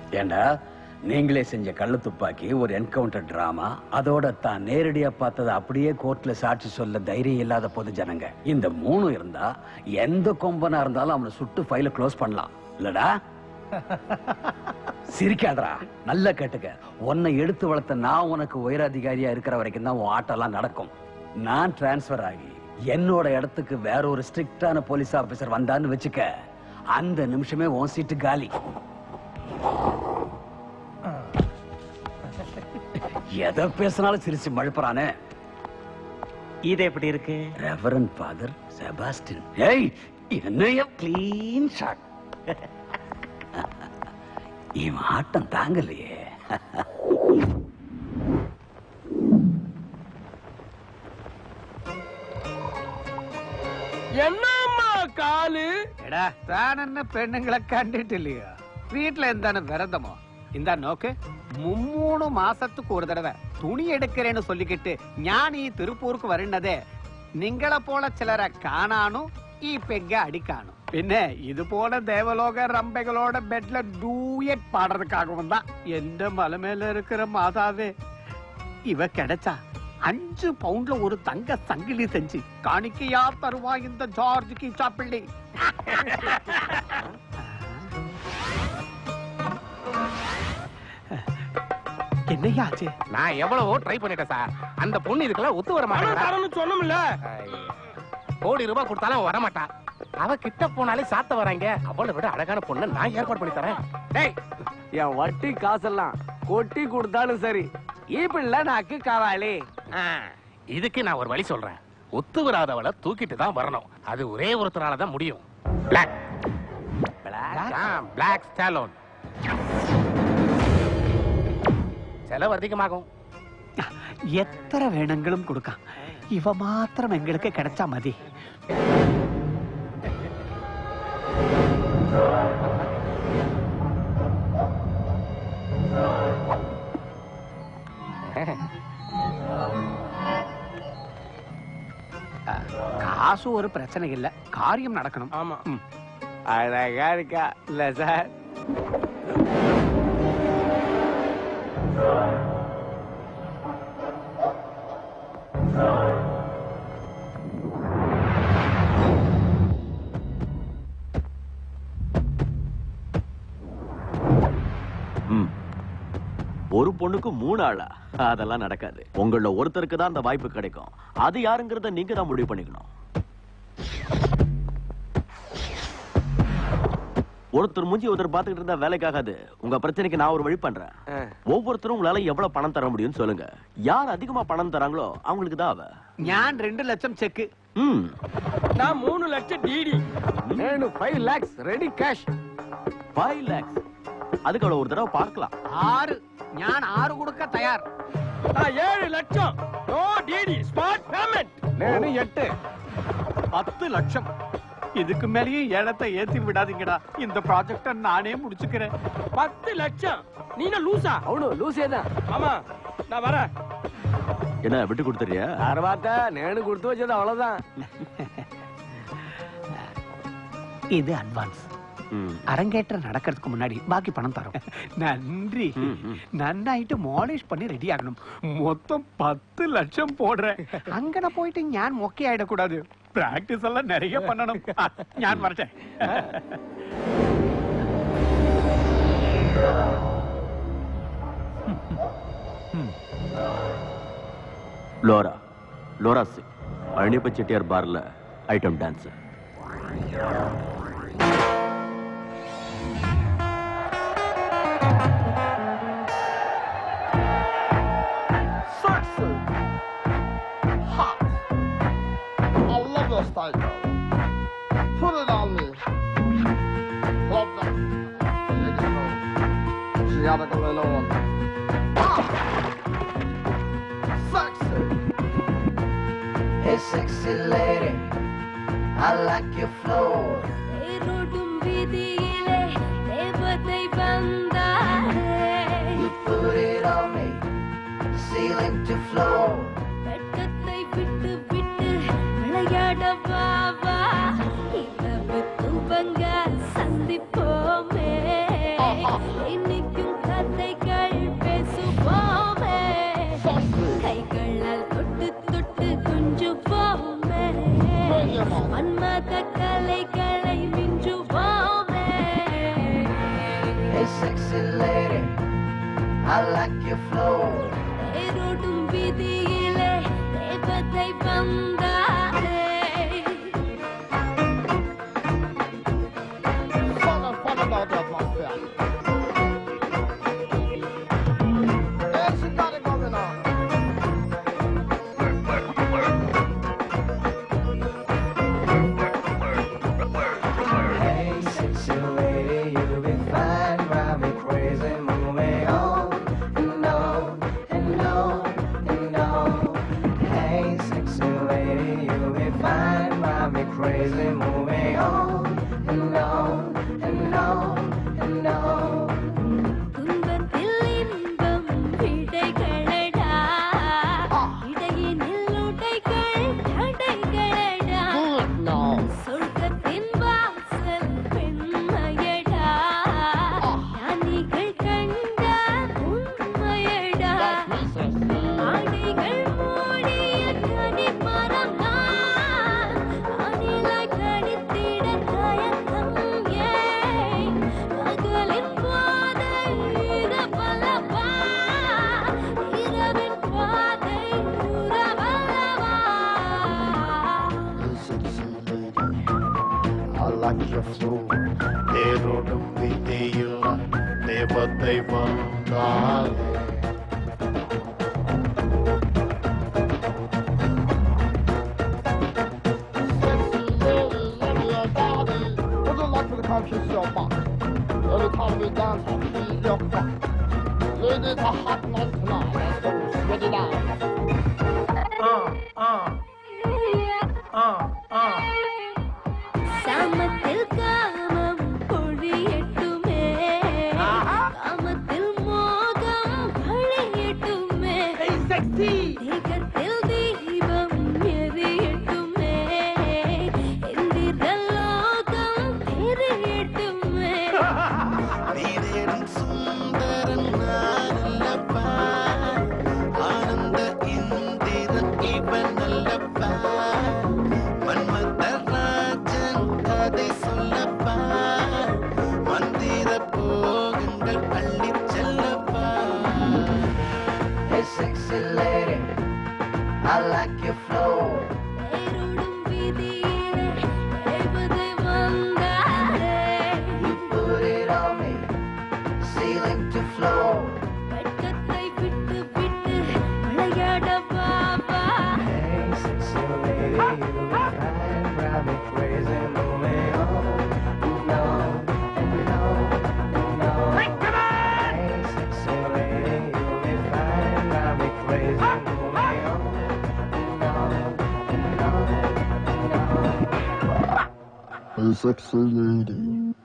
ஏண்டா நீங்களே செஞ்ச கள்ளு துப்பாக்கி ஒரு என்கவுண்டர் டிராமா அதோட தான் நேரடியா பார்த்ததை அப்படியே கோர்ட்ல சாட்சி சொல்ல தைரியம் இல்லாத பொது ஜனங்க இந்த மூணு இருந்தா எந்த கொம்பனா இருந்தாலும் அவனை சுட்டு ஃபைல க்ளோஸ் பண்ணலாம் இல்லடா சிரிக்காதடா நல்லா கேட்டுக்க உன்னை எடுத்து வளர்த்த நான் உனக்கு உயரதிகாரியா இருக்கிற வரைக்கும் தான் உன் ஆட்டெல்லாம் நடக்கும் நான் டிரான்ஸ்ஃபர் ஆகி என்னோட இடத்துக்கு வேற ஒரு ஸ்ட்ரிக்டான போலீஸ் ஆபீசர் வந்தான்னு வச்சுக்க அந்த நிமிஷமே உன் சீட்டு காலி எதை பேசினாலும் சிரிச்சு மழுப்புறானே இது எப்படி இருக்கு ரெவரன் ஃபாதர் செபாஸ்டின் ஏய் என்னைய க்ளீன் ஷாட் இவன் ஆட்டம் தாங்கலையே என்னம்மா காலு എടാ താനെന്നെ പെണ്ണുങ്ങളെ കണ്ടിട്ടില്ലയോ വീട്ടിൽ എന്താണ് വിരതമോ എന്താ നോക്ക് മുമ്മൂന്ന് മാസத்துக்கு ஒரு தடவை துணி எடுக்கிறேன்னு சொல்லிக்கிட்டு ഞാൻ ഈ திருப்பூருக்கு വരുന്നതേ നിങ്ങളെ പോലെ ചിലരെ കാണാനും ഈ പെഗ്ഗ അടിക്കാനും പിന്നെ ഇതുപോലെ ദേവലോക റമ്പകളോட பெட்ல டூயட் பாடுறதுக்காகவும் தான் எந்த மலை மேல இருக்கிற மாதாவே இவ கிடைச்சா அஞ்சு பவுண்ட்ல ஒரு தங்க சங்கிலி செஞ்சு காணிக்கையா தருவா இந்த ஜார்ஜ் கீச்சா பிள்ளை என்னையாச்சு நான் எவ்வளவோ ட்ரை பண்ணிட்டேன் சார் அந்த பொண்ணு இதுக்கெல்லாம் ஒத்து வர பணம் மாட்டேங்கிறா தரணும்னு சொன்னோம்ல ஐயே. கோடி ரூபாய் கொடுத்தாலும் அவ வர மாட்டா அவ கிட்ட போனாலே சாத்த வராங்க அவளை விட அழகான பொண்ணை நான் ஏற்பாடு பண்ணி தரேன் டேய் என் வட்டி காசெல்லாம் கொட்டி கொடுத்தாலும் சரி இப்படில நாக்கு காவாளி ஆ, இதுக்கு நான் ஒரு வழி சொல்றேன் ஒத்து வராதவளை தூக்கிட்டு தான் வரணும் அது ஒரே ஒருத்தரால தான் முடியும் பிளாக் பிளாக் ஸ்டாலோன் செலவு அதிகமாகும் എത്ര വേണമെങ്കിലും കൊടുക്കാം ഇവ മാത്രം എങ്ങൾക്ക് கிடைச்சா മതി காசு ஒரு பிரச்சனை இல்ல காரியம் நடக்கணும் ஆமா ம். அழகா இருக்கா இல்ல சார் ம். ஒரு பொண்ணுக்கு மூணு ஆளா அதெல்லாம் நடக்காது உங்கள ஒருத்தருக்கு தான் அந்த வாய்ப்பு கிடைக்கும் அது யாருங்கிறத நீங்க தான் முடிவு பண்ணிக்கணும் ஒருத்தர் மூஞ்சி ஒருத்தர் பாத்துக்கிட்டு இருந்தா வேலைக்காகாது உங்க பிரச்சனைக்கு நான் ஒரு வழி பண்றேன் ஒவ்வொருத்தரும் உங்களால எவ்வளவு பணம் தர முடியும்னு சொல்லுங்க யார் அதிகமா பணம் தராங்களோ அவங்களுக்கு தான் அவ ഞാൻ രണ്ട് ലക്ഷം ചെക്ക് ம் நான் மூணு லட்சம் டிடி నేను five lakhs ready cash five lakhs அதுக்கு அவளை ஒரு தடவை பார்க்கலாம் ആറ് ഞാൻ ആറ് കൊടുക്ക തയ്യാർ நான் ஏழு லட்சம் நோ டிடி ஸ்பாட் பேமெண்ட் నేను ఎట్టు பத்து லட்சம் இதுக்கு மேலேயும் ஏலத்தை ஏத்தி விடாதீங்கடா இந்த ப்ராஜெக்ட நானே முடிச்சுக்கிறேன் பத்து லட்சம் நீ என்ன லூசா అవును లూసేదా ஆமா நான் வரேன் என்ன விட்டு கொடுத்துறியா తర్వాత నేను గుర్తు వచ్చేది అవ్వలేదా இது அட்வான்ஸ் ம். அரங்கேற்றம் நடக்கிறதுக்கு முன்னாடி பாக்கி பணம் தரோம் நன்றி ம், ம். നന്നായിട്ട് മോളിഷ് பண்ணி ரெடி ஆகணும் மொத்தம் பத்து லட்சம் போடுறேன் அங்கன போயிட்டு ഞാൻ மொக்கை ஆயிடக்கூடாது பிராக்டிஸ் எல்லாம் நிறைய பண்ணணும் ഞാൻ வரட்டே லோரா லோரா சிங் அழிப்ப செட்டியார் பார்ல item dance Sexy. Hot. I love your style, girl. Put it on me. Love that. There you go. She got it going on. Ah. Sexy. Hey, sexy lady, I like your flow. தேரோடும் வீதியிலே தேவதை வந்தாரே You put it on me, ceiling to floor. வெட்கத்தை விட்டு விட்டு விளையாட வா வா இரவு துவங்க சந்திப்போமே என் இனிக்கும் கதைகள் பேசுவோமே கைகளால் தொட்டு தொட்டு கொஞ்சுவோமே மன்மத கலைகளை மிஞ்சுவோமே Hey, sexy lady, I like your flow. தேரோடும் வீதியிலே தேவதை வந்தாரே Fun and fun about the atmosphere. Hey, she got it going on. Hey, sexy lady, you'll be fine, drive me crazy, moving on and on and on and on. Hey, sexy lady, you'll be fine, drive me crazy, moving on and on and on and on. துன்பத்தில் இன்பம் விடைகளடா இடையினில் உடைகள் தடைகளடா சொர்க்கத்தின் வாசல் பெண்மையடா ஞானிகள் கண்ட உண்மையடா ஆடைகள் மூடிய கனிமரம் நான் அணிலாய் கடித்திட தயக்கம் ஏன் பகலின் பாதை இரவல்லவா இரவின் பாதை உறவல்லவா I like your flow. தேரோடும் விதியில் தேவத்தை வந்தாலே Every time we dance, I feel your cock. Ladies are hot night tonight. Let's go sweat it out. சாமத்தில் காமம் பொழியட்டுமே காமத்தில் மோகம் வழியட்டுமே தேகத்தில் தீபம் எரியட்டுமே எந்திர லோகம் தெரியட்டுமே Hey, sexy lady, I like your flow. தேரோடும் வீதியிலே தேவதை வந்தாரே You put it on me, ceiling to floor. வெட்கத்தை விட்டு விட்டு விளையாட Baba Hey, sexy lady, you be fine, drive me crazy, moving on and on and on and on. Hey, sexy lady, you be fine, drive me crazy, moving on and on and on and on. Hey, sexy lady.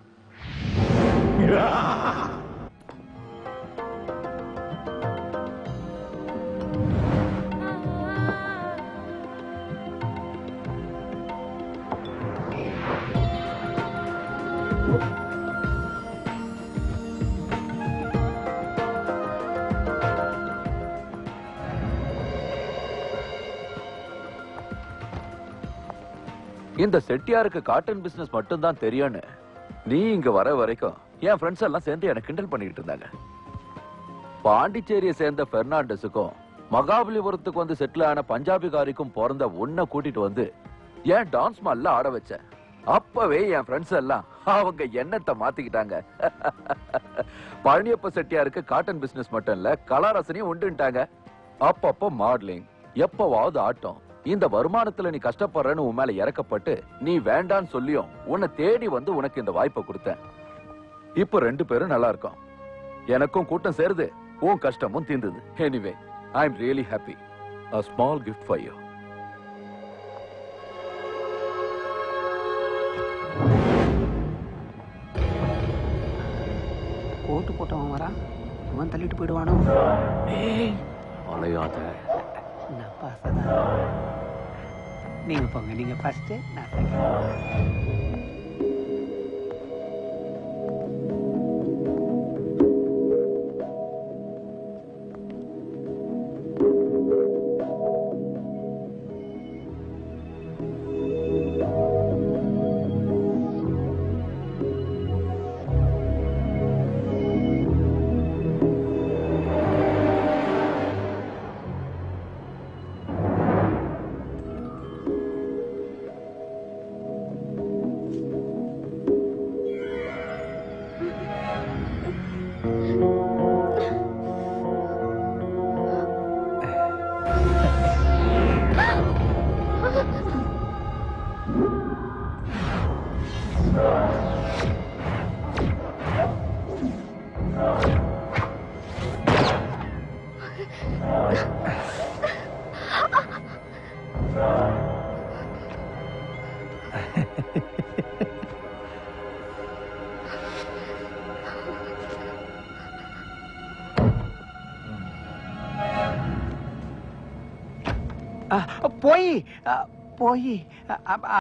இந்த செட்டியாருக்கு cotton business மட்டும் தான் தெரியும்னு நீ இங்க வர வரைக்கும் என் friends எல்லாம் சேர்ந்து எனக்கு கிண்டல் பண்ணிட்டு இருந்தாங்க பாண்டிச்சேரியை சேர்ந்த பெர்னாண்டஸுக்கும் மகாபலிபுரத்துக்கு வந்து செட்டில் ஆன பஞ்சாபிகாரிக்கும் பிறந்த உன்னை கூட்டிட்டு வந்து ஏன் டான்ஸ் மால்ல ஆட வச்சேன் அப்பவே என் ஃப்ரெண்ட்ஸ் எல்லாம் அவங்க எண்ணத்தை மாத்திக்கிட்டாங்க பழனியப்ப செட்டியாருக்கு காட்டன் பிசினஸ் மட்டும் இல்ல கலாரசனையும் உண்டுட்டாங்க அப்பப்போ மாடலிங் எப்பவாவது ஆட்டம் இந்த வருமானத்துல நீ கஷ்டப்படுறன்னு உன் மேல இறக்கப்பட்டு நீ வேண்டான்னு சொல்லியும் உன்னை தேடி வந்து உனக்கு இந்த வாய்ப்பை கொடுத்தேன் இப்போ ரெண்டு பேரும் நல்லா இருக்கோம் எனக்கும் கூட்டம் சேருது உன் கஷ்டமும் தீர்ந்தது anyway I am really happy a small gift for you ஓட்டு போட்டவன் வரான் இவன் தள்ளிட்டு போயிடுவானோ அலையாத நான் பாஸ் தான் நீங்க போங்க நீங்க ஃபர்ஸ்ட் நான் second. போய் போய்